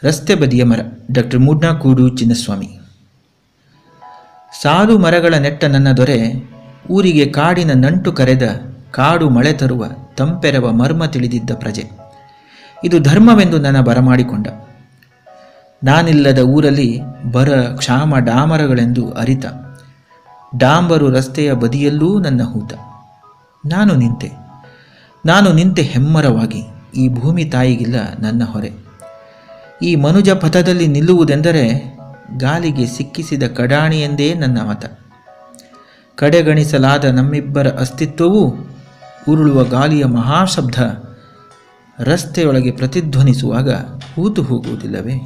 ರಸ್ತೆ ಬದಿಯ ಮರ ಡಾಕ್ಟರ್ ಮೂಡ್ನಾಕೂಡು ಚಿನ್ನಸ್ವಾಮಿ ಸಾಲು ಮರಗಳ ನೆಟ್ಟ ನನ್ನ ದೊರೆ ಊರಿಗೆ ಕಾಡಿನ ನಂಟು ಕರೆದ ಕಾಡು ಮಳೆ ತರುವ ತಂಪೆರವ ಮರ್ಮ ತಿಳಿದಿದ್ದ ಪ್ರಜೆ ಇದು ಧರ್ಮವೆಂದು ನನ್ನ ಬರಮಾಡಿಕೊಂಡ ನಾನಿಲ್ಲದ ಊರಲ್ಲಿ ಬರ ಕ್ಷಾಮ ಡಾಮರಗಳೆಂದು ಅರಿತ ಡಾಂಬರು ರಸ್ತೆಯ ಬದಿಯಲ್ಲೂ ನನ್ನ ಹೂತ ನಾನು ನಿಂತೆ ನಾನು ನಿಂತೆ ಹೆಮ್ಮರವಾಗಿ ಈ ಭೂಮಿ ತಾಯಿಗಿಲ್ಲ ನನ್ನ ಹೊರೆ ಈ ಮನುಜ ಪಥದಲ್ಲಿ ನಿಲ್ಲುವುದೆಂದರೆ ಗಾಲಿಗೆ ಸಿಕ್ಕಿಸಿದ ಕಡಾಣಿಯೆಂದೇ ನನ್ನ ಮತ ಕಡೆಗಣಿಸಲಾದ ನಮ್ಮಿಬ್ಬರ ಅಸ್ತಿತ್ವವೂ ಉರುಳುವ ಗಾಲಿಯ ಮಹಾಶಬ್ದ ರಸ್ತೆಯೊಳಗೆ ಪ್ರತಿಧ್ವನಿಸುವಾಗ ಹೂತು ಹೋಗುವುದಿಲ್ಲವೇ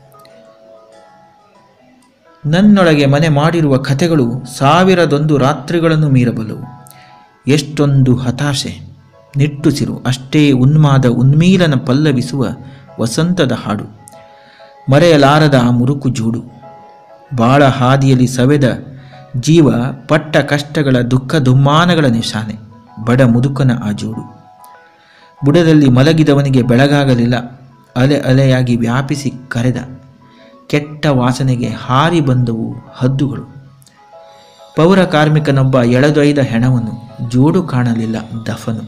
ನನ್ನೊಳಗೆ ಮನೆ ಮಾಡಿರುವ ಕಥೆಗಳು ಸಾವಿರದೊಂದು ರಾತ್ರಿಗಳನ್ನು ಮೀರಬಲ್ಲವು ಎಷ್ಟೊಂದು ಹತಾಶೆ ನಿಟ್ಟುಸಿರು ಅಷ್ಟೇ ಉನ್ಮಾದ ಉನ್ಮೀಲನ ಪಲ್ಲವಿಸುವ ವಸಂತದ ಹಾಡು ಮರೆಯಲಾರದ ಆ ಮುರುಕು ಜೂಡು ಬಾಳ ಹಾದಿಯಲ್ಲಿ ಸವೆದ ಜೀವ ಪಟ್ಟ ಕಷ್ಟಗಳ ದುಃಖ ದುಮ್ಮಾನಗಳ ನಿಶಾನೆ ಬಡ ಮುದುಕನ ಆ ಜೋಡು ಬುಡದಲ್ಲಿ ಮಲಗಿದವನಿಗೆ ಬೆಳಗಾಗಲಿಲ್ಲ ಅಲೆ ಅಲೆಯಾಗಿ ವ್ಯಾಪಿಸಿ ಕರೆದ ಕೆಟ್ಟ ವಾಸನೆಗೆ ಹಾರಿ ಬಂದವು ಹದ್ದುಗಳು ಪೌರ ಕಾರ್ಮಿಕನೊಬ್ಬ ಎಳೆದೊಯ್ದ ಹೆಣವನ್ನು ಜೋಡು ಕಾಣಲಿಲ್ಲ ದಫನು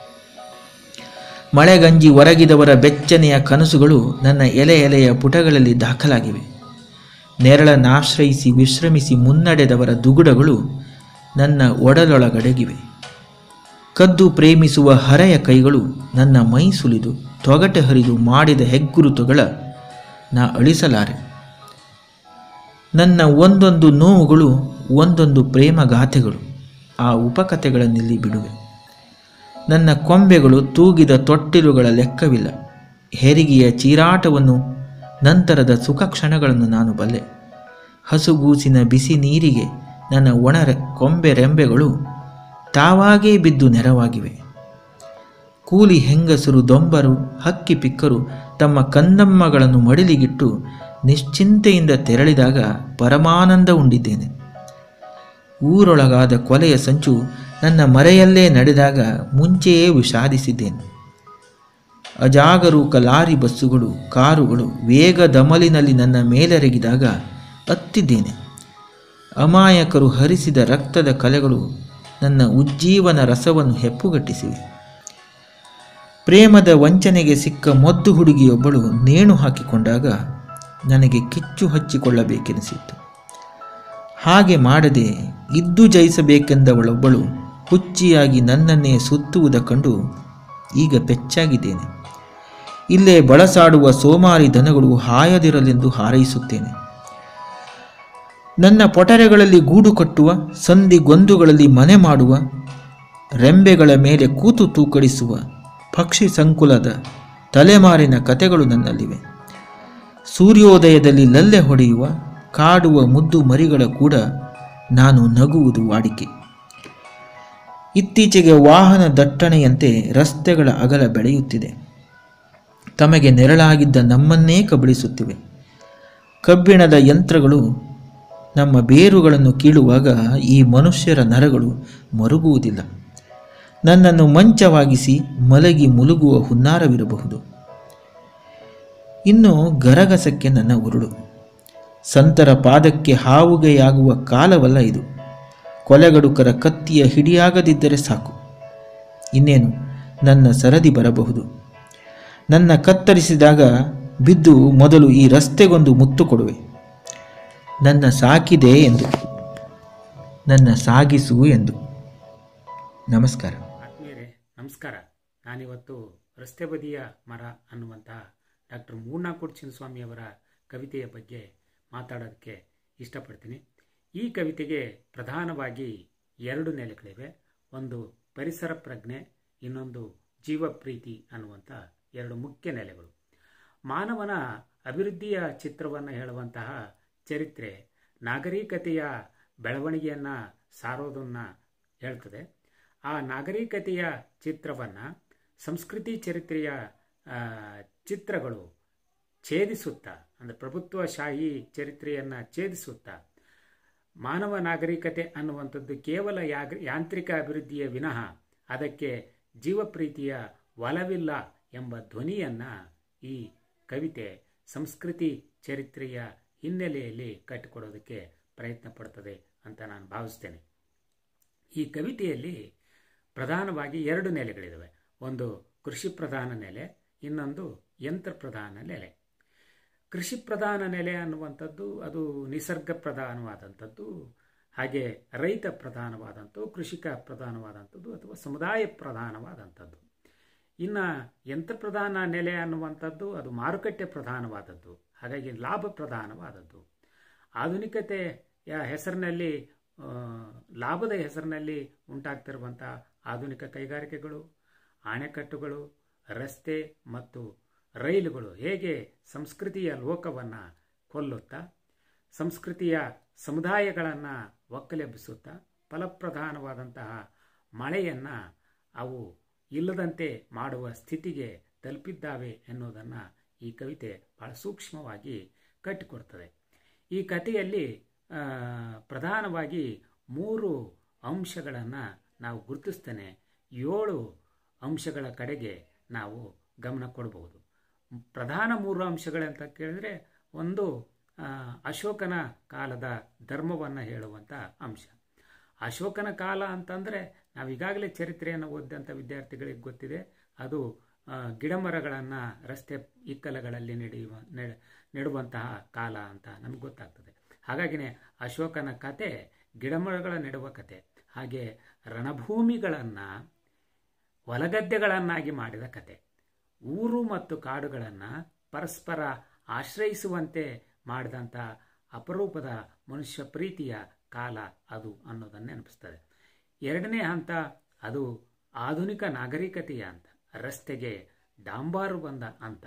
ಮಳೆಗಂಜಿ ಒರಗಿದವರ ಬೆಚ್ಚನೆಯ ಕನಸುಗಳು ನನ್ನ ಎಲೆ ಎಲೆಯ ಪುಟಗಳಲ್ಲಿ ದಾಖಲಾಗಿವೆ ನೆರಳನ್ನಾಶ್ರಯಿಸಿ ವಿಶ್ರಮಿಸಿ ಮುನ್ನಡೆದವರ ದುಗುಡಗಳು ನನ್ನ ಒಡಲೊಳಗಡಗಿವೆ ಕದ್ದು ಪ್ರೇಮಿಸುವ ಹರೆಯ ಕೈಗಳು ನನ್ನ ಮೈ ಸುಲಿದು ತೊಗಟೆ ಹರಿದು ಮಾಡಿದ ಹೆಗ್ಗುರುತುಗಳ ನಾ ಅಳಿಸಲಾರೆ ನನ್ನ ಒಂದೊಂದು ನೋವುಗಳು ಒಂದೊಂದು ಪ್ರೇಮಗಾಥೆಗಳು ಆ ಉಪಕಥೆಗಳನ್ನಿಲ್ಲಿ ಬಿಡುವೆ ನನ್ನ ಕೊಂಬೆಗಳು ತೂಗಿದ ತೊಟ್ಟಿಲುಗಳ ಲೆಕ್ಕವಿಲ್ಲ ಹೆರಿಗೆಯ ಚೀರಾಟವನ್ನು ನಂತರದ ಸುಖ ಕ್ಷಣಗಳನ್ನು ನಾನು ಬಲ್ಲೆ ಹಸುಗೂಸಿನ ಬಿಸಿ ನೀರಿಗೆ ನನ್ನ ಒಣ ಕೊಂಬೆ ರೆಂಬೆಗಳು ತಾವಾಗೇ ಬಿದ್ದು ನೆರವಾಗಿವೆ ಕೂಲಿ ಹೆಂಗಸರು ದೊಂಬರು ಹಕ್ಕಿ ಪಿಕ್ಕರು ತಮ್ಮ ಕಂದಮ್ಮಗಳನ್ನು ಮಡಿಲಿಗಿಟ್ಟು ನಿಶ್ಚಿಂತೆಯಿಂದ ತೆರಳಿದಾಗ ಪರಮಾನಂದ ಉಂಡಿದ್ದೇನೆ ಊರೊಳಗಾದ ಕೊಲೆಯ ಸಂಚು ನನ್ನ ಮರೆಯಲ್ಲೇ ನಡೆದಾಗ ಮುಂಚೆಯೇ ವಿಷಾದಿಸಿದ್ದೇನೆ ಅಜಾಗರೂಕ ಲಾರಿ ಬಸ್ಸುಗಳು ಕಾರುಗಳು ವೇಗ ದಮಲಿನಲ್ಲಿ ನನ್ನ ಮೇಲೆರಗಿದಾಗ ಅತ್ತಿದ್ದೇನೆ ಅಮಾಯಕರು ಹರಿಸಿದ ರಕ್ತದ ಕಲೆಗಳು ನನ್ನ ಉಜ್ಜೀವನ ರಸವನ್ನು ಹೆಪ್ಪುಗಟ್ಟಿಸಿವೆ ಪ್ರೇಮದ ವಂಚನೆಗೆ ಸಿಕ್ಕ ಮೊದ್ದು ಹುಡುಗಿಯೊಬ್ಬಳು ನೇಣು ಹಾಕಿಕೊಂಡಾಗ ನನಗೆ ಕಿಚ್ಚು ಹಚ್ಚಿಕೊಳ್ಳಬೇಕೆನಿಸಿತ್ತು ಹಾಗೆ ಮಾಡದೆ ಇದ್ದು ಜಯಿಸಬೇಕೆಂದವಳೊಬ್ಬಳು ಹುಚ್ಚಿಯಾಗಿ ನನ್ನನ್ನೇ ಸುತ್ತುವುದ ಕಂಡು ಈಗ ಪೆಚ್ಚಾಗಿದ್ದೇನೆ ಇಲ್ಲೇ ಬಳಸಾಡುವ ಸೋಮಾರಿ ದನಗಳು ಹಾಯದಿರಲೆಂದು ಹಾರೈಸುತ್ತೇನೆ ನನ್ನ ಪೊಟರೆಗಳಲ್ಲಿ ಗೂಡು ಕಟ್ಟುವ ಸಂಧಿ ಗೊಂದುಗಳಲ್ಲಿ ಮನೆ ಮಾಡುವ ರೆಂಬೆಗಳ ಮೇಲೆ ಕೂತು ತೂಕಡಿಸುವ ಪಕ್ಷಿ ಸಂಕುಲದ ತಲೆಮಾರಿನ ಕತೆಗಳು ನನ್ನಲ್ಲಿವೆ ಸೂರ್ಯೋದಯದಲ್ಲಿ ಲಲ್ಲೆ ಹೊಡೆಯುವ ಕಾಡುವ ಮುದ್ದು ಮರಿಗಳ ಕೂಡ ನಾನು ನಗುವುದು ವಾಡಿಕೆ ಇತ್ತೀಚೆಗೆ ವಾಹನ ದಟ್ಟಣೆಯಂತೆ ರಸ್ತೆಗಳ ಅಗಲ ಬೆಳೆಯುತ್ತಿದೆ ತಮಗೆ ನೆರಳಾಗಿದ್ದ ನಮ್ಮನ್ನೇ ಕಬಳಿಸುತ್ತಿವೆ ಕಬ್ಬಿಣದ ಯಂತ್ರಗಳು ನಮ್ಮ ಬೇರುಗಳನ್ನು ಕೀಳುವಾಗ ಈ ಮನುಷ್ಯರ ನರಗಳು ಮರುಗುವುದಿಲ್ಲ ನನ್ನನ್ನು ಮಂಚವಾಗಿಸಿ ಮಲಗಿ ಮುಲುಗುವ ಹುನ್ನಾರವಿರಬಹುದು ಇನ್ನು ಗರಗಸಕ್ಕೆ ನನ್ನ ಉರುಳು ಸಂತರ ಪಾದಕ್ಕೆ ಹಾವುಗೆಯಾಗುವ ಕಾಲವಲ್ಲ ಇದು ಕೊಲೆಗಡುಕರ ಕತ್ತಿಯ ಹಿಡಿಯಾಗದಿದ್ದರೆ ಸಾಕು ಇನ್ನೇನು ನನ್ನ ಸರದಿ ಬರಬಹುದು ನನ್ನ ಕತ್ತರಿಸಿದಾಗ ಬಿದ್ದು ಮೊದಲು ಈ ರಸ್ತೆಗೊಂದು ಮುತ್ತು ಕೊಡುವೆ ನನ್ನ ಸಾಕಿದೆ ಎಂದು ನನ್ನ ಸಾಗಿಸು ಎಂದು ನಮಸ್ಕಾರ ಆತ್ಮೀಯರೇ ನಮಸ್ಕಾರ ನಾನಿವತ್ತು ರಸ್ತೆ ಬದಿಯ ಮರ ಅನ್ನುವಂತಹ ಡಾಕ್ಟರ್ ಮೂರ್ನಾಕೂಡ್ ಚಿನ್ನಸ್ವಾಮಿಯವರ ಕವಿತೆಯ ಬಗ್ಗೆ ಮಾತಾಡೋದಕ್ಕೆ ಇಷ್ಟಪಡ್ತೀನಿ ಈ ಕವಿತೆಗೆ ಪ್ರಧಾನವಾಗಿ ಎರಡು ನೆಲೆಗಳಿವೆ ಒಂದು ಪರಿಸರ ಪ್ರಜ್ಞೆ ಇನ್ನೊಂದು ಜೀವ ಪ್ರೀತಿ ಅನ್ನುವಂಥ ಎರಡು ಮುಖ್ಯ ನೆಲೆಗಳು ಮಾನವನ ಅಭಿವೃದ್ಧಿಯ ಚಿತ್ರವನ್ನು ಹೇಳುವಂತಹ ಚರಿತ್ರೆ ನಾಗರಿಕತೆಯ ಬೆಳವಣಿಗೆಯನ್ನು ಸಾರೋದನ್ನು ಹೇಳ್ತದೆ ಆ ನಾಗರಿಕತೆಯ ಚಿತ್ರವನ್ನು ಸಂಸ್ಕೃತಿ ಚರಿತ್ರೆಯ ಆ, ಚಿತ್ರಗಳು ಛೇದಿಸುತ್ತಾ ಅಂದರೆ ಪ್ರಭುತ್ವಶಾಹಿ ಚರಿತ್ರೆಯನ್ನು ಛೇದಿಸುತ್ತಾ ಮಾನವ ನಾಗರಿಕತೆ ಅನ್ನುವಂಥದ್ದು ಕೇವಲ ಯಾಗ ಯಾಂತ್ರಿಕ ಅಭಿವೃದ್ಧಿಯ ವಿನಃ ಅದಕ್ಕೆ ಜೀವಪ್ರೀತಿಯ ಒಲವಿಲ್ಲ ಎಂಬ ಧ್ವನಿಯನ್ನು ಈ ಕವಿತೆ ಸಂಸ್ಕೃತಿ ಚರಿತ್ರೆಯ ಹಿನ್ನೆಲೆಯಲ್ಲಿ ಕಟ್ಟಿಕೊಡೋದಕ್ಕೆ ಪ್ರಯತ್ನ ಪಡ್ತದೆ ಅಂತ ನಾನು ಭಾವಿಸ್ತೇನೆ ಈ ಕವಿತೆಯಲ್ಲಿ ಪ್ರಧಾನವಾಗಿ ಎರಡು ನೆಲೆಗಳಿದ್ದಾವೆ ಒಂದು ಕೃಷಿ ಪ್ರಧಾನ ನೆಲೆ ಇನ್ನೊಂದು ಯಂತ್ರ ಪ್ರಧಾನ ನೆಲೆ ಕೃಷಿ ಪ್ರಧಾನ ನೆಲೆ ಅನ್ನುವಂಥದ್ದು ಅದು ನಿಸರ್ಗ ಪ್ರಧಾನವಾದಂಥದ್ದು ಹಾಗೆ ರೈತ ಪ್ರಧಾನವಾದಂಥದ್ದು ಕೃಷಿಕ ಪ್ರಧಾನವಾದಂಥದ್ದು ಅಥವಾ ಸಮುದಾಯ ಪ್ರಧಾನವಾದಂಥದ್ದು ಇನ್ನು ಯಂತ್ರ ಪ್ರಧಾನ ನೆಲೆ ಅನ್ನುವಂಥದ್ದು ಅದು ಮಾರುಕಟ್ಟೆ ಪ್ರಧಾನವಾದದ್ದು ಹಾಗಾಗಿ ಲಾಭ ಪ್ರಧಾನವಾದದ್ದು ಆಧುನಿಕತೆಯ ಹೆಸರಿನಲ್ಲಿ ಆ, ಲಾಭದ ಹೆಸರಿನಲ್ಲಿ ಉಂಟಾಗ್ತಿರುವಂಥ ಆಧುನಿಕ ಕೈಗಾರಿಕೆಗಳು ಅಣೆಕಟ್ಟುಗಳು ರಸ್ತೆ ಮತ್ತು ರೈಲುಗಳು ಹೇಗೆ ಸಂಸ್ಕೃತಿಯ ಲೋಕವನ್ನು ಕೊಲ್ಲುತ್ತಾ ಸಂಸ್ಕೃತಿಯ ಸಮುದಾಯಗಳನ್ನು ಒಕ್ಕಲೆಬ್ಬಿಸುತ್ತಾ ಫಲಪ್ರಧಾನವಾದಂತಹ ಮಳೆಯನ್ನು ಅವು ಇಲ್ಲದಂತೆ ಮಾಡುವ ಸ್ಥಿತಿಗೆ ತಲುಪಿದ್ದಾವೆ ಎನ್ನುವುದನ್ನು ಈ ಕವಿತೆ ಬಹಳ ಸೂಕ್ಷ್ಮವಾಗಿ ಕಟ್ಟಿಕೊಡ್ತದೆ ಈ ಕಥೆಯಲ್ಲಿ ಆ, ಪ್ರಧಾನವಾಗಿ ಮೂರು ಅಂಶಗಳನ್ನು ನಾವು ಗುರುತಿಸ್ತೇನೆ ಏಳು ಅಂಶಗಳ ಕಡೆಗೆ ನಾವು ಗಮನ ಕೊಡಬಹುದು ಪ್ರಧಾನ ಮೂರು ಅಂಶಗಳಂತ ಕೇಳಿದ್ರೆ ಒಂದು ಆ, ಅಶೋಕನ ಕಾಲದ ಧರ್ಮವನ್ನು ಹೇಳುವಂಥ ಅಂಶ ಅಶೋಕನ ಕಾಲ ಅಂತಂದರೆ ನಾವು ಈಗಾಗಲೇ ಚರಿತ್ರೆಯನ್ನು ಓದಿದಂಥ ವಿದ್ಯಾರ್ಥಿಗಳಿಗೆ ಗೊತ್ತಿದೆ ಅದು ಆ, ಗಿಡಮರಗಳನ್ನು ರಸ್ತೆ ಇಕ್ಕಲಗಳಲ್ಲಿ ನಡೆಯುವ ನೆಡ- ನೆಡುವಂತಹ ಕಾಲ ಅಂತ ನಮ್ಗೆ ಗೊತ್ತಾಗ್ತದೆ ಹಾಗಾಗಿನೇ ಅಶೋಕನ ಕತೆ ಗಿಡಮರಗಳ ನೆಡುವ ಕತೆ ಹಾಗೆ ರಣಭೂಮಿಗಳನ್ನು ಹೊಲಗದ್ದೆಗಳನ್ನಾಗಿ ಮಾಡಿದ ಕತೆ ಊರು ಮತ್ತು ಕಾಡುಗಳನ್ನು ಪರಸ್ಪರ ಆಶ್ರಯಿಸುವಂತೆ ಮಾಡಿದಂಥ ಅಪರೂಪದ ಮನುಷ್ಯ ಪ್ರೀತಿಯ ಕಾಲ ಅದು ಅನ್ನೋದನ್ನು ನೆನಪಿಸ್ತದೆ ಎರಡನೇ ಹಂತ ಅದು ಆಧುನಿಕ ನಾಗರಿಕತೆಯ ಅಂತ ರಸ್ತೆಗೆ ಡಾಂಬಾರು ಬಂದ ಅಂತ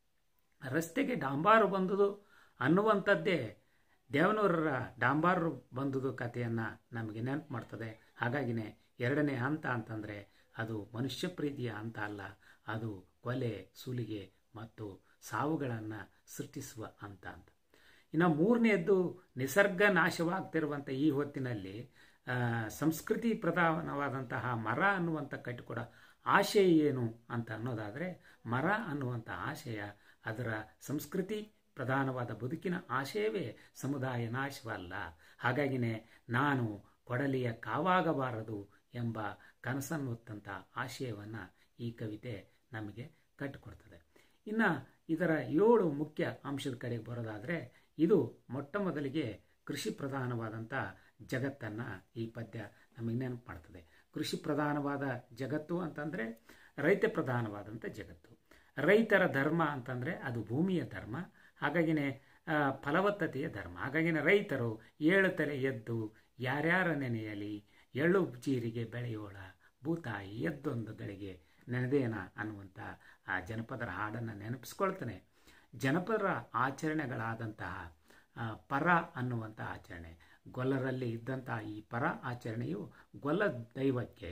ರಸ್ತೆಗೆ ಡಾಂಬಾರು ಬಂದುದು ಅನ್ನುವಂಥದ್ದೇ ದೇವನೂರರ ಡಾಂಬಾರು ಬಂದುದು ಕಥೆಯನ್ನು ನಮಗೆ ನೆನಪು ಮಾಡ್ತದೆ ಹಾಗಾಗಿನೇ ಎರಡನೇ ಹಂತ ಅಂತಂದರೆ ಅದು ಮನುಷ್ಯ ಪ್ರೀತಿಯ ಹಂತ ಅಲ್ಲ ಅದು ಕೊಲೆ ಸುಲಿಗೆ ಮತ್ತು ಸಾವುಗಳನ್ನು ಸೃಷ್ಟಿಸುವ ಹಂತ ಅಂತ ಇನ್ನು ಮೂರನೆಯದ್ದು ನಿಸರ್ಗ ನಾಶವಾಗ್ತಿರುವಂಥ ಈ ಹೊತ್ತಿನಲ್ಲಿ ಆ, ಸಂಸ್ಕೃತಿ ಪ್ರಧಾನವಾದಂತಹ ಮರ ಅನ್ನುವಂಥ ಕಟ್ಟಿಕೊಡ ಆಶಯ ಏನು ಅಂತ ಅನ್ನೋದಾದರೆ ಮರ ಅನ್ನುವಂಥ ಆಶಯ ಅದರ ಸಂಸ್ಕೃತಿ ಪ್ರಧಾನವಾದ ಬದುಕಿನ ಆಶಯವೇ ಸಮುದಾಯ ನಾಶವಲ್ಲ ಹಾಗಾಗಿನೇ ನಾನು ಕೊಡಲಿಯ ಕಾವಾಗಬಾರದು ಎಂಬ ಕನಸನ್ನು ಹೊತ್ತಂಥ ಆಶಯವನ್ನು ಈ ಕವಿತೆ ನಮಗೆ ಕಟ್ಟಿಕೊಡ್ತದೆ ಇನ್ನು ಇದರ ಏಳು ಮುಖ್ಯ ಅಂಶದ ಕಡೆಗೆ ಬರೋದಾದರೆ ಇದು ಮೊಟ್ಟ ಮೊದಲಿಗೆ ಕೃಷಿ ಪ್ರಧಾನವಾದಂಥ ಜಗತ್ತನ್ನು ಈ ಪದ್ಯ ನಮಗೆ ನೆನಪು ಮಾಡ್ತದೆ ಕೃಷಿ ಪ್ರಧಾನವಾದ ಜಗತ್ತು ಅಂತಂದರೆ ರೈತ ಪ್ರಧಾನವಾದಂಥ ಜಗತ್ತು ರೈತರ ಧರ್ಮ ಅಂತಂದರೆ ಅದು ಭೂಮಿಯ ಧರ್ಮ ಹಾಗಾಗಿನೇ ಆ, ಫಲವತ್ತತೆಯ ಧರ್ಮ ಹಾಗಾಗಿನೇ ರೈತರು ಏಳು ತಲೆ ಎದ್ದು ಯಾರ್ಯಾರ ನೆನೆಯಲಿ ಎಳ್ಳು ಜೀರಿಗೆ ಬೆಳೆಯೋಳ ಭೂತಾಯಿ ಎದ್ದೊಂದು ಗಳಿಗೆ ನೆನೆದೇನ ಅನ್ನುವಂಥ ಆ ಜನಪದರ ಹಾಡನ್ನು ನೆನಪಿಸ್ಕೊಳ್ತಾನೆ ಜನಪದರ ಆಚರಣೆಗಳಾದಂತಹ ಆ, ಪರ ಅನ್ನುವಂಥ ಆಚರಣೆ ಗೊಲ್ಲರಲ್ಲಿ ಇದ್ದಂತಹ ಈ ಪರ ಆಚರಣೆಯು ಗೊಲ್ಲ ದೈವಕ್ಕೆ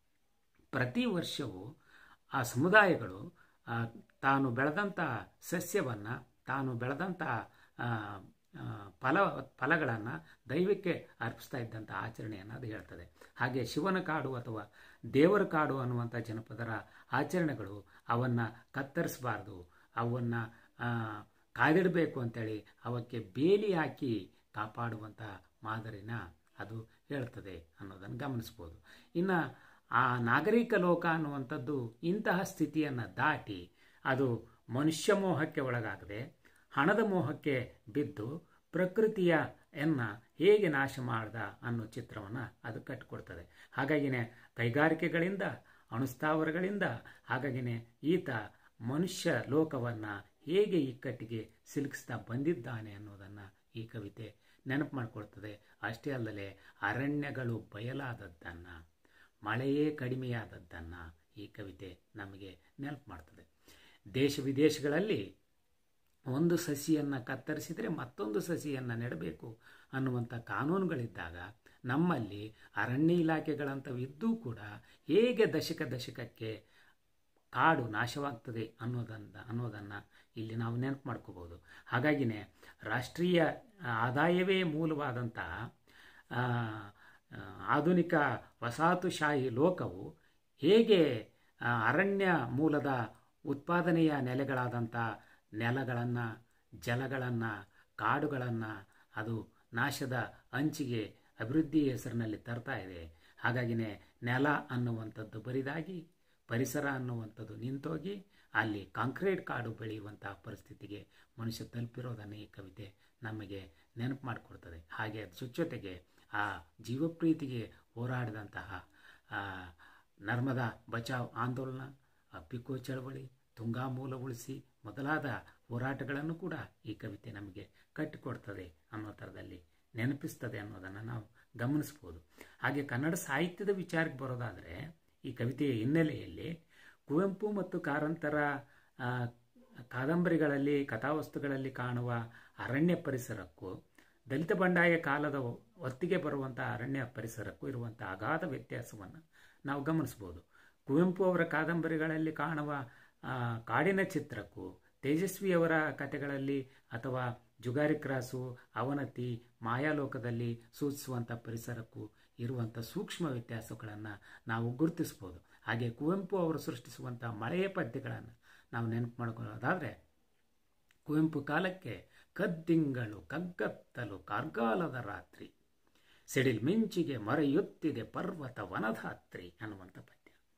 ಪ್ರತಿ ವರ್ಷವೂ ಆ ಸಮುದಾಯಗಳು ಆ, ತಾನು ಬೆಳೆದಂಥ ಸಸ್ಯವನ್ನು ತಾನು ಬೆಳೆದಂಥ ಆ, ಆ, ಫಲ ಫಲಗಳನ್ನು ದೈವಕ್ಕೆ ಅರ್ಪಿಸ್ತಾ ಇದ್ದಂಥ ಆಚರಣೆಯನ್ನು ಅದು ಹೇಳ್ತದೆ ಹಾಗೆ ಶಿವನ ಕಾಡು ಅಥವಾ ದೇವರ ಕಾಡು ಅನ್ನುವಂಥ ಜನಪದರ ಆಚರಣೆಗಳು ಅವನ್ನು ಕತ್ತರಿಸಬಾರ್ದು ಅವನ್ನು ಕಾದಿಡಬೇಕು ಅಂತೇಳಿ ಅವಕ್ಕೆ ಬೇಲಿ ಹಾಕಿ ಕಾಪಾಡುವಂಥ ಮಾದರಿನ ಅದು ಹೇಳ್ತದೆ ಅನ್ನೋದನ್ನು ಗಮನಿಸ್ಬೋದು ಇನ್ನು ಆ ನಾಗರಿಕ ಲೋಕ ಅನ್ನುವಂಥದ್ದು ಇಂತಹ ಸ್ಥಿತಿಯನ್ನು ದಾಟಿ ಅದು ಮನುಷ್ಯ ಮೋಹಕ್ಕೆ ಒಳಗಾಗದೆ ಹಣದ ಮೋಹಕ್ಕೆ ಬಿದ್ದು ಪ್ರಕೃತಿಯ ಎನ್ನ ಹೇಗೆ ನಾಶ ಮಾಡ್ದ ಅನ್ನೋ ಚಿತ್ರವನ್ನು ಅದು ಕಟ್ಟಿಕೊಡ್ತದೆ ಹಾಗಾಗಿನೇ ಕೈಗಾರಿಕೆಗಳಿಂದ ಅಣುಸ್ಥಾವರಗಳಿಂದ ಹಾಗಾಗಿನೇ ಈತ ಮನುಷ್ಯ ಲೋಕವನ್ನು ಹೇಗೆ ಇಕ್ಕಟ್ಟಿಗೆ ಸಿಲುಕಿಸ್ತಾ ಬಂದಿದ್ದಾನೆ ಅನ್ನೋದನ್ನು ಈ ಕವಿತೆ ನೆನಪು ಮಾಡಿಕೊಡ್ತದೆ ಅಷ್ಟೇ ಅಲ್ಲದೆ ಅರಣ್ಯಗಳು ಬಯಲಾದದ್ದನ್ನು ಮಳೆಯೇ ಕಡಿಮೆಯಾದದ್ದನ್ನು ಈ ಕವಿತೆ ನಮಗೆ ನೆನಪು ಮಾಡ್ತದೆ ದೇಶ ವಿದೇಶಗಳಲ್ಲಿ ಒಂದು ಸಸಿಯನ್ನು ಕತ್ತರಿಸಿದರೆ ಮತ್ತೊಂದು ಸಸಿಯನ್ನು ನೆಡಬೇಕು ಅನ್ನುವಂಥ ಕಾನೂನುಗಳಿದ್ದಾಗ ನಮ್ಮಲ್ಲಿ ಅರಣ್ಯ ಇಲಾಖೆಗಳಂಥವು ಇದ್ದೂ ಕೂಡ ಹೇಗೆ ದಶಕ ದಶಕಕ್ಕೆ ಕಾಡು ನಾಶವಾಗ್ತದೆ ಅನ್ನೋದನ್ನ ಅನ್ನೋದನ್ನು ಇಲ್ಲಿ ನಾವು ನೆನಪು ಮಾಡ್ಕೋಬೋದು ಹಾಗಾಗಿನೇ ರಾಷ್ಟ್ರೀಯ ಆದಾಯವೇ ಮೂಲವಾದಂತಹ ಆ, ಆ, ಆಧುನಿಕ ವಸಾಹತುಶಾಹಿ ಲೋಕವು ಹೇಗೆ ಆ, ಅರಣ್ಯ ಮೂಲದ ಉತ್ಪಾದನೆಯ ನೆಲೆಗಳಾದಂಥ ನೆಲಗಳನ್ನು ಜಲಗಳನ್ನು ಕಾಡುಗಳನ್ನು ಅದು ನಾಶದ ಅಂಚಿಗೆ ಅಭಿವೃದ್ಧಿ ಹೆಸರಿನಲ್ಲಿ ತರ್ತಾ ಇದೆ ಹಾಗಾಗಿನೇ ನೆಲ ಅನ್ನುವಂಥದ್ದು ಬರಿದಾಗಿ ಪರಿಸರ ಅನ್ನುವಂಥದ್ದು ನಿಂತೋಗಿ ಅಲ್ಲಿ ಕಾಂಕ್ರೀಟ್ ಕಾಡು ಬೆಳೆಯುವಂತಹ ಪರಿಸ್ಥಿತಿಗೆ ಮನುಷ್ಯ ತಲುಪಿರೋದನ್ನು ಈ ಕವಿತೆ ನಮಗೆ ನೆನಪು ಮಾಡಿಕೊಡ್ತದೆ ಹಾಗೆ ಜೊತೆಗೆ ಆ ಜೀವಪ್ರೀತಿಗೆ ಹೋರಾಡಿದಂತಹ ಆ, ನರ್ಮದಾ ಬಚಾವ್ ಆಂದೋಲನ ಆ ಪಿಕೋ ಚಳವಳಿ ತುಂಗಾ ಮೂಲ ಉಳಿಸಿ ಮೊದಲಾದ ಹೋರಾಟಗಳನ್ನು ಕೂಡ ಈ ಕವಿತೆ ನಮಗೆ ಕಟ್ಟಿಕೊಡ್ತದೆ ಅನ್ನೋ ಥರದಲ್ಲಿ ನೆನಪಿಸ್ತದೆ ಅನ್ನೋದನ್ನು ನಾವು ಗಮನಿಸ್ಬೋದು ಹಾಗೆ ಕನ್ನಡ ಸಾಹಿತ್ಯದ ವಿಚಾರಕ್ಕೆ ಬರೋದಾದರೆ ಈ ಕವಿತೆಯ ಹಿನ್ನೆಲೆಯಲ್ಲಿ ಕುವೆಂಪು ಮತ್ತು ಕಾರಂತರ ಆ, ಕಾದಂಬರಿಗಳಲ್ಲಿ ಕಥಾವಸ್ತುಗಳಲ್ಲಿ ಕಾಣುವ ಅರಣ್ಯ ಪರಿಸರಕ್ಕೂ ದಲಿತ ಬಂಡಾಯ ಕಾಲದ ಹೊತ್ತಿಗೆ ಬರುವಂಥ ಅರಣ್ಯ ಪರಿಸರಕ್ಕೂ ಇರುವಂಥ ಅಗಾಧ ವ್ಯತ್ಯಾಸವನ್ನು ನಾವು ಗಮನಿಸ್ಬೋದು ಕುವೆಂಪು ಅವರ ಕಾದಂಬರಿಗಳಲ್ಲಿ ಕಾಣುವ ಆ, ಕಾಡಿನ ಚಿತ್ರಕ್ಕೂ ತೇಜಸ್ವಿಯವರ ಕಥೆಗಳಲ್ಲಿ ಅಥವಾ ಜುಗಾರಿ ಕ್ರಾಸು ಅವನತಿ ಮಾಯಾಲೋಕದಲ್ಲಿ ಸೂಚಿಸುವಂಥ ಪರಿಸರಕ್ಕೂ ಇರುವಂಥ ಸೂಕ್ಷ್ಮ ವ್ಯತ್ಯಾಸಗಳನ್ನು ನಾವು ಗುರುತಿಸ್ಬೋದು ಹಾಗೆ ಕುವೆಂಪು ಅವರು ಸೃಷ್ಟಿಸುವಂಥ ಮಳೆಯ ಪದ್ಯಗಳನ್ನು ನಾವು ನೆನಪು ಮಾಡ್ಕೊಳ್ಳೋದಾದರೆ ಕುವೆಂಪು ಕಾಲಕ್ಕೆ ಕದ್ದಿಂಗಳು ಕಗ್ಗತ್ತಲು ಕಾರ್ಗಾಲದ ರಾತ್ರಿ ಸಿಡಿಲ್ ಮಿಂಚಿಗೆ ಮರೆಯುತ್ತಿದೆ ಪರ್ವತ ವನಧಾತ್ರಿ ಅನ್ನುವಂಥ ಪದ್ಯ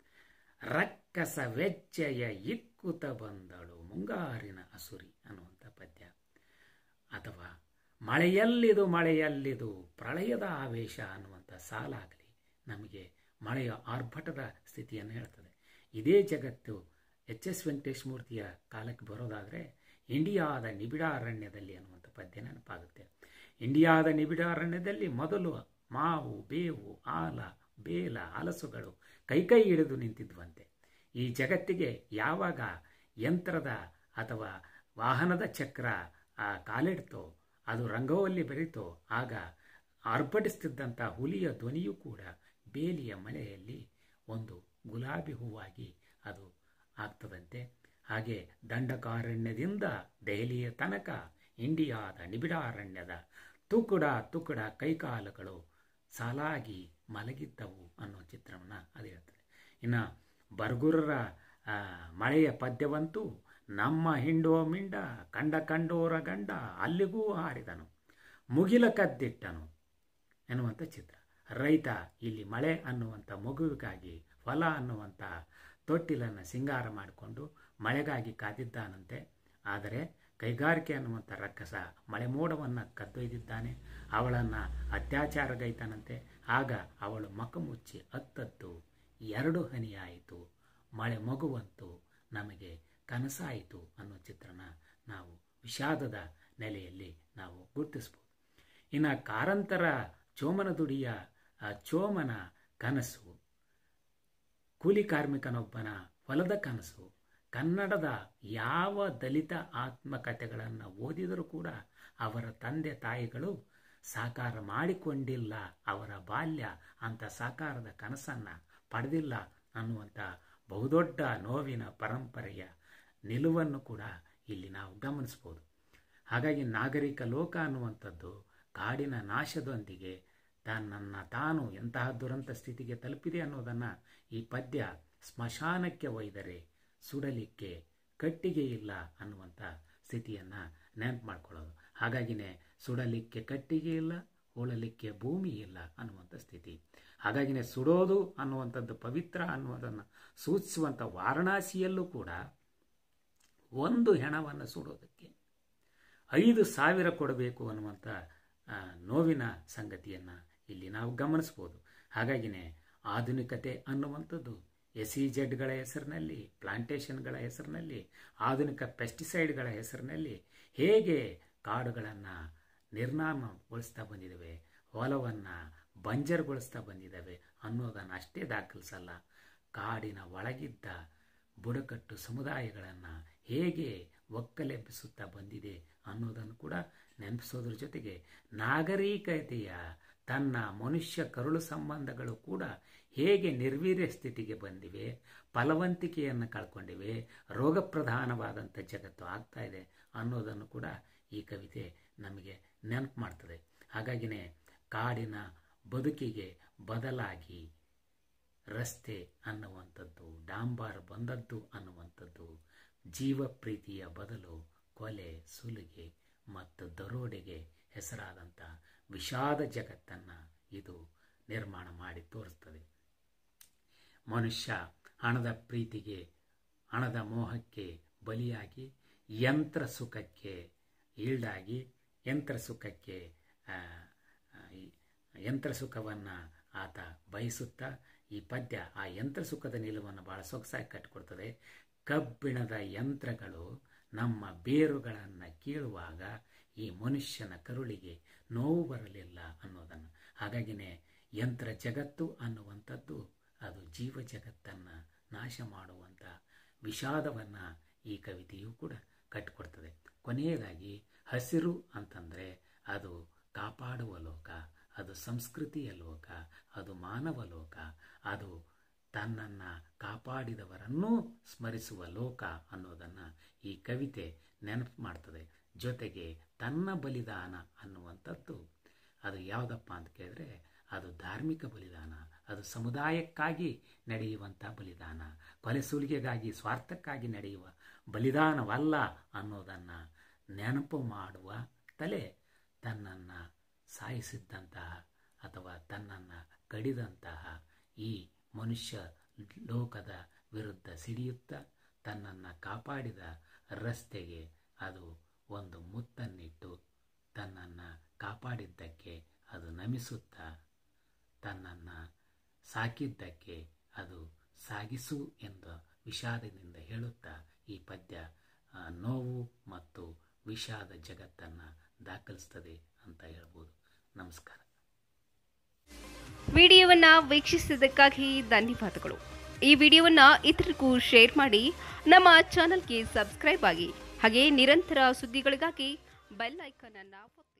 ರಕ್ಕಸ ವೆಚ್ಚಯ ಇಕ್ಕುತ ಬಂದಳು ಮುಂಗಾರಿನ ಅಸುರಿ ಅನ್ನುವಂಥ ಪದ್ಯ ಅಥವಾ ಮಳೆಯಲ್ಲಿದು ಮಳೆಯಲ್ಲಿದು ಪ್ರಳಯದ ಆವೇಶ ಅನ್ನುವಂಥ ಸಾಲಾಗಲಿ ನಮಗೆ ಮಳೆಯ ಆರ್ಭಟದ ಸ್ಥಿತಿಯನ್ನು ಹೇಳ್ತದೆ ಇದೇ ಜಗತ್ತು ಎಚ್ ಎಸ್ ವೆಂಕಟೇಶ್ ಮೂರ್ತಿಯ ಕಾಲಕ್ಕೆ ಬರೋದಾದರೆ ಇಂಡಿಯಾದ ನಿಬಿಡಾರಣ್ಯದಲ್ಲಿ ಅನ್ನುವಂಥ ಪದ್ಯ ನೆನಪಾಗುತ್ತೆ ಇಂಡಿಯಾದ ನಿಬಿಡಾರಣ್ಯದಲ್ಲಿ ಮೊದಲು ಮಾವು ಬೇವು ಆಲ ಬೇಲ ಹಲಸುಗಳು ಕೈಕೈ ಹಿಡಿದು ನಿಂತಿದ್ವಂತೆ ಈ ಜಗತ್ತಿಗೆ ಯಾವಾಗ ಯಂತ್ರದ ಅಥವಾ ವಾಹನದ ಚಕ್ರ ಆ ಕಾಲಿಡ್ತೋ ಅದು ರಂಗವಲ್ಲಿ ಬೆರೀತೋ ಆಗ ಆರ್ಭಟಿಸ್ತಿದ್ದಂಥ ಹುಲಿಯ ಧ್ವನಿಯೂ ಕೂಡ ಬೇಲಿಯ ಮಳೆಯಲ್ಲಿ ಒಂದು ಗುಲಾಬಿ ಹೂವಾಗಿ ಅದು ಆಗ್ತದಂತೆ ಹಾಗೆ ದಂಡಕಾರಣ್ಯದಿಂದ ದೆಹಲಿಯ ತನಕ ಇಂಡಿಯಾದ ನಿಬಿಡಾರಣ್ಯದ ತುಕುಡ ತುಕುಡ ಕೈಕಾಲುಗಳು ಸಾಲಾಗಿ ಮಲಗಿದ್ದವು ಅನ್ನೋ ಚಿತ್ರವನ್ನು ಅದು ಹೇಳ್ತದೆ ಇನ್ನು ಬರ್ಗುರರ ಆ, ಮಳೆಯ ಪದ್ಯವಂತೂ ನಮ್ಮ ಹಿಂಡೋ ಮಿಂಡ ಕಂಡ ಕಂಡೋರ ಗಂಡ ಅಲ್ಲಿಗೂ ಹಾರಿದನು ಮುಗಿಲ ಕದ್ದಿಟ್ಟನು ಎನ್ನುವಂಥ ಚಿತ್ರ ರೈತ ಇಲ್ಲಿ ಮಳೆ ಅನ್ನುವಂಥ ಮಗುವಿಗಾಗಿ ಫಲ ಅನ್ನುವಂಥ ತೊಟ್ಟಿಲನ್ನು ಸಿಂಗಾರ ಮಾಡಿಕೊಂಡು ಮಳೆಗಾಗಿ ಕಾದಿದ್ದಾನಂತೆ ಆದರೆ ಕೈಗಾರಿಕೆ ಅನ್ನುವಂಥ ರಕ್ಕಸ ಮಳೆ ಮೋಡವನ್ನು ಕದ್ದೊಯ್ದಿದ್ದಾನೆ ಅವಳನ್ನು ಅತ್ಯಾಚಾರಗೈತಾನಂತೆ ಆಗ ಅವಳು ಮಕ ಮುಚ್ಚಿ ಅತ್ತದ್ದು ಎರಡು ಹನಿಯಾಯಿತು ಮಳೆ ಮಗುವಂತೂ ನಮಗೆ ಕನಸಾಯಿತು ಅನ್ನೋ ಚಿತ್ರನ ನಾವು ವಿಷಾದದ ನೆಲೆಯಲ್ಲಿ ನಾವು ಗುರುತಿಸ್ಬೋದು ಇನ್ನು ಕಾರಂತರ ಚೋಮನ ದುಡಿಯ ಆ ಚೋಮನ ಕನಸು ಕೂಲಿ ಕಾರ್ಮಿಕನೊಬ್ಬನ ಹೊಲದ ಕನಸು ಕನ್ನಡದ ಯಾವ ದಲಿತ ಆತ್ಮಕಥೆಗಳನ್ನು ಓದಿದರೂ ಕೂಡ ಅವರ ತಂದೆ ತಾಯಿಗಳು ಸಾಕಾರ ಮಾಡಿಕೊಂಡಿಲ್ಲ ಅವರ ಬಾಲ್ಯ ಅಂತ ಸಾಕಾರದ ಕನಸನ್ನು ಪಡೆದಿಲ್ಲ ಅನ್ನುವಂಥ ಬಹುದೊಡ್ಡ ನೋವಿನ ಪರಂಪರೆಯ ನಿಲುವನ್ನು ಕೂಡ ಇಲ್ಲಿ ನಾವು ಗಮನಿಸ್ಬೋದು ಹಾಗಾಗಿ ನಾಗರಿಕ ಲೋಕ ಅನ್ನುವಂಥದ್ದು ಕಾಡಿನ ನಾಶದೊಂದಿಗೆ ತನ್ನನ್ನು ತಾನು ಎಂತಹ ದುರಂತ ಸ್ಥಿತಿಗೆ ತಲುಪಿದೆ ಅನ್ನೋದನ್ನು ಈ ಪದ್ಯ ಸ್ಮಶಾನಕ್ಕೆ ಒಯ್ದರೆ ಸುಡಲಿಕ್ಕೆ ಕಟ್ಟಿಗೆ ಇಲ್ಲ ಅನ್ನುವಂಥ ಸ್ಥಿತಿಯನ್ನು ನೆನಪು ಮಾಡ್ಕೊಳ್ಳೋದು ಹಾಗಾಗಿನೇ ಸುಡಲಿಕ್ಕೆ ಕಟ್ಟಿಗೆ ಇಲ್ಲ ಹೂಳಲಿಕ್ಕೆ ಭೂಮಿ ಇಲ್ಲ ಅನ್ನುವಂಥ ಸ್ಥಿತಿ ಹಾಗಾಗಿನೇ ಸುಡೋದು ಅನ್ನುವಂಥದ್ದು ಪವಿತ್ರ ಅನ್ನುವುದನ್ನು ಸೂಚಿಸುವಂಥ ವಾರಣಾಸಿಯಲ್ಲೂ ಕೂಡ ಒಂದು ಹೆಣವನ್ನು ಸುಡೋದಕ್ಕೆ ಐದು ಸಾವಿರ ಕೊಡಬೇಕು ಅನ್ನುವಂಥ ಆ, ನೋವಿನ ಸಂಗತಿಯನ್ನು ಇಲ್ಲಿ ನಾವು ಗಮನಿಸ್ಬೋದು ಹಾಗಾಗಿನೇ ಆಧುನಿಕತೆ ಅನ್ನುವಂಥದ್ದು ಎಸ್ ಇ ಜೆಡ್ಗಳ ಹೆಸರಿನಲ್ಲಿ ಪ್ಲಾಂಟೇಷನ್ಗಳ ಹೆಸರಿನಲ್ಲಿ ಆಧುನಿಕ ಪೆಸ್ಟಿಸೈಡ್ಗಳ ಹೆಸರಿನಲ್ಲಿ ಹೇಗೆ ಕಾಡುಗಳನ್ನು ನಿರ್ನಾಮಗೊಳಿಸ್ತಾ ಬಂದಿದ್ದಾವೆ ಹೊಲವನ್ನು ಬಂಜರ್ಗೊಳಿಸ್ತಾ ಬಂದಿದ್ದಾವೆ ಅನ್ನೋದನ್ನು ಅಷ್ಟೇ ದಾಖಲಿಸಲ್ಲ ಕಾಡಿನ ಒಳಗಿದ್ದ ಬುಡಕಟ್ಟು ಸಮುದಾಯಗಳನ್ನು ಹೇಗೆ ಒಕ್ಕಲೆಬ್ಬಿಸುತ್ತಾ ಬಂದಿದೆ ಅನ್ನೋದನ್ನು ಕೂಡ ನೆನಪಿಸೋದ್ರ ಜೊತೆಗೆ ನಾಗರಿಕತೆಯ ತನ್ನ ಮನುಷ್ಯ ಕರುಳು ಸಂಬಂಧಗಳು ಕೂಡ ಹೇಗೆ ನಿರ್ವೀರ್ಯ ಸ್ಥಿತಿಗೆ ಬಂದಿವೆ ಫಲವಂತಿಕೆಯನ್ನು ಕಳ್ಕೊಂಡಿವೆ ರೋಗ ಪ್ರಧಾನವಾದಂಥ ಜಗತ್ತು ಆಗ್ತಾ ಇದೆ ಅನ್ನೋದನ್ನು ಕೂಡ ಈ ಕವಿತೆ ನಮಗೆ ನೆನಪು ಮಾಡ್ತದೆ ಹಾಗಾಗಿನೇ ಕಾಡಿನ ಬದುಕಿಗೆ ಬದಲಾಗಿ ರಸ್ತೆ ಅನ್ನುವಂಥದ್ದು ಡಾಂಬಾರ್ ಬಂದದ್ದು ಅನ್ನುವಂಥದ್ದು ಜೀವ ಪ್ರೀತಿಯ ಬದಲು ಕೊಲೆ ಸುಲಿಗೆ ಮತ್ತು ದರೋಡೆಗೆ ಹೆಸರಾದಂಥ ವಿಷಾದ ಜಗತ್ತನ್ನು ಇದು ನಿರ್ಮಾಣ ಮಾಡಿ ತೋರಿಸ್ತದೆ ಮನುಷ್ಯ ಹಣದ ಪ್ರೀತಿಗೆ ಹಣದ ಮೋಹಕ್ಕೆ ಬಲಿಯಾಗಿ ಯಂತ್ರ ಸುಖಕ್ಕೆ ಈಲ್ಡಾಗಿ ಯಂತ್ರ ಸುಖಕ್ಕೆ ಆ, ಆ, ಈ ಯಂತ್ರ ಸುಖವನ್ನು ಆತ ಬಯಸುತ್ತಾ ಈ ಪದ್ಯ ಆ ಯಂತ್ರ ಸುಖದ ನಿಲುವನ್ನು ಬಹಳ ಸೊಗಸಾಗಿ ಕಟ್ಟಿಕೊಡ್ತದೆ ಕಬ್ಬಿಣದ ಯಂತ್ರಗಳು ನಮ್ಮ ಬೇರುಗಳನ್ನು ಕೀಳುವಾಗ ಈ ಮನುಷ್ಯನ ಕರುಳಿಗೆ ನೋವು ಬರಲಿಲ್ಲ ಅನ್ನೋದನ್ನು ಹಾಗಾಗಿನೇ ಯಂತ್ರ ಜಗತ್ತು ಅನ್ನುವಂಥದ್ದು ಅದು ಜೀವ ಜಗತ್ತನ್ನು ನಾಶ ಮಾಡುವಂಥ ವಿಷಾದವನ್ನು ಈ ಕವಿತೆಯು ಕೂಡ ಕಟ್ಟಿಕೊಡ್ತದೆ ಕೊನೆಯದಾಗಿ ಹಸಿರು ಅಂತಂದರೆ ಅದು ಕಾಪಾಡುವ ಲೋಕ ಅದು ಸಂಸ್ಕೃತಿಯ ಲೋಕ ಅದು ಮಾನವ ಲೋಕ ಅದು ತನ್ನನ್ನು ಕಾಪಾಡಿದವರನ್ನೂ ಸ್ಮರಿಸುವ ಲೋಕ ಅನ್ನೋದನ್ನು ಈ ಕವಿತೆ ನೆನಪು ಮಾಡ್ತದೆ ಜೊತೆಗೆ ತನ್ನ ಬಲಿದಾನ ಅನ್ನುವಂಥದ್ದು ಅದು ಯಾವುದಪ್ಪ ಅಂತ ಕೇಳಿದ್ರೆ ಅದು ಧಾರ್ಮಿಕ ಬಲಿದಾನ ಅದು ಸಮುದಾಯಕ್ಕಾಗಿ ನಡೆಯುವಂಥ ಬಲಿದಾನ ಕೊಲೆ ಸುಲಿಗೆಗಾಗಿ ಸ್ವಾರ್ಥಕ್ಕಾಗಿ ನಡೆಯುವ ಬಲಿದಾನವಲ್ಲ ಅನ್ನೋದನ್ನು ನೆನಪು ಮಾಡುವ ತಲೆ ತನ್ನನ್ನು ಸಾಯಿಸಿದ್ದಂತಹ ಅಥವಾ ತನ್ನನ್ನು ಕಡಿದಂತಹ ಈ ಮನುಷ್ಯ ಲೋಕದ ವಿರುದ್ಧ ಸಿಡಿಯುತ್ತಾ ತನ್ನನ್ನು ಕಾಪಾಡಿದ ರಸ್ತೆಗೆ ಅದು ಒಂದು ಮುತ್ತನ್ನಿಟ್ಟು ತನ್ನನ್ನು ಕಾಪಾಡಿದ್ದಕ್ಕೆ ಅದು ನಮಿಸುತ್ತಾ ತನ್ನನ್ನು ಸಾಕಿದ್ದಕ್ಕೆ ಅದು ಸಾಗಿಸು ಎಂದ ವಿಷಾದದಿಂದ ಹೇಳುತ್ತಾ ಈ ಪದ್ಯ ಆ, ನೋವು ಮತ್ತು ವಿಷಾದ ಜಗತ್ತನ್ನು ದಾಖಲಿಸ್ತದೆ ಅಂತ ಹೇಳ್ಬೋದು ನಮಸ್ಕಾರ ವಿಡಿಯೋವನ್ನು ವೀಕ್ಷಿಸಿದ್ದಕ್ಕಾಗಿ ಧನ್ಯವಾದಗಳು ಈ ವಿಡಿಯೋವನ್ನು ಇತರರಿಗೂ ಶೇರ್ ಮಾಡಿ ನಮ್ಮ ಚಾನಲ್ಗೆ ಸಬ್ಸ್ಕ್ರೈಬ್ ಆಗಿ ಹಾಗೆ ನಿರಂತರ ಸುದ್ದಿಗಳಿಗಾಗಿ ಬೆಲ್ ಐಕಾನ್ ಅನ್ನು ಒತ್ತಿ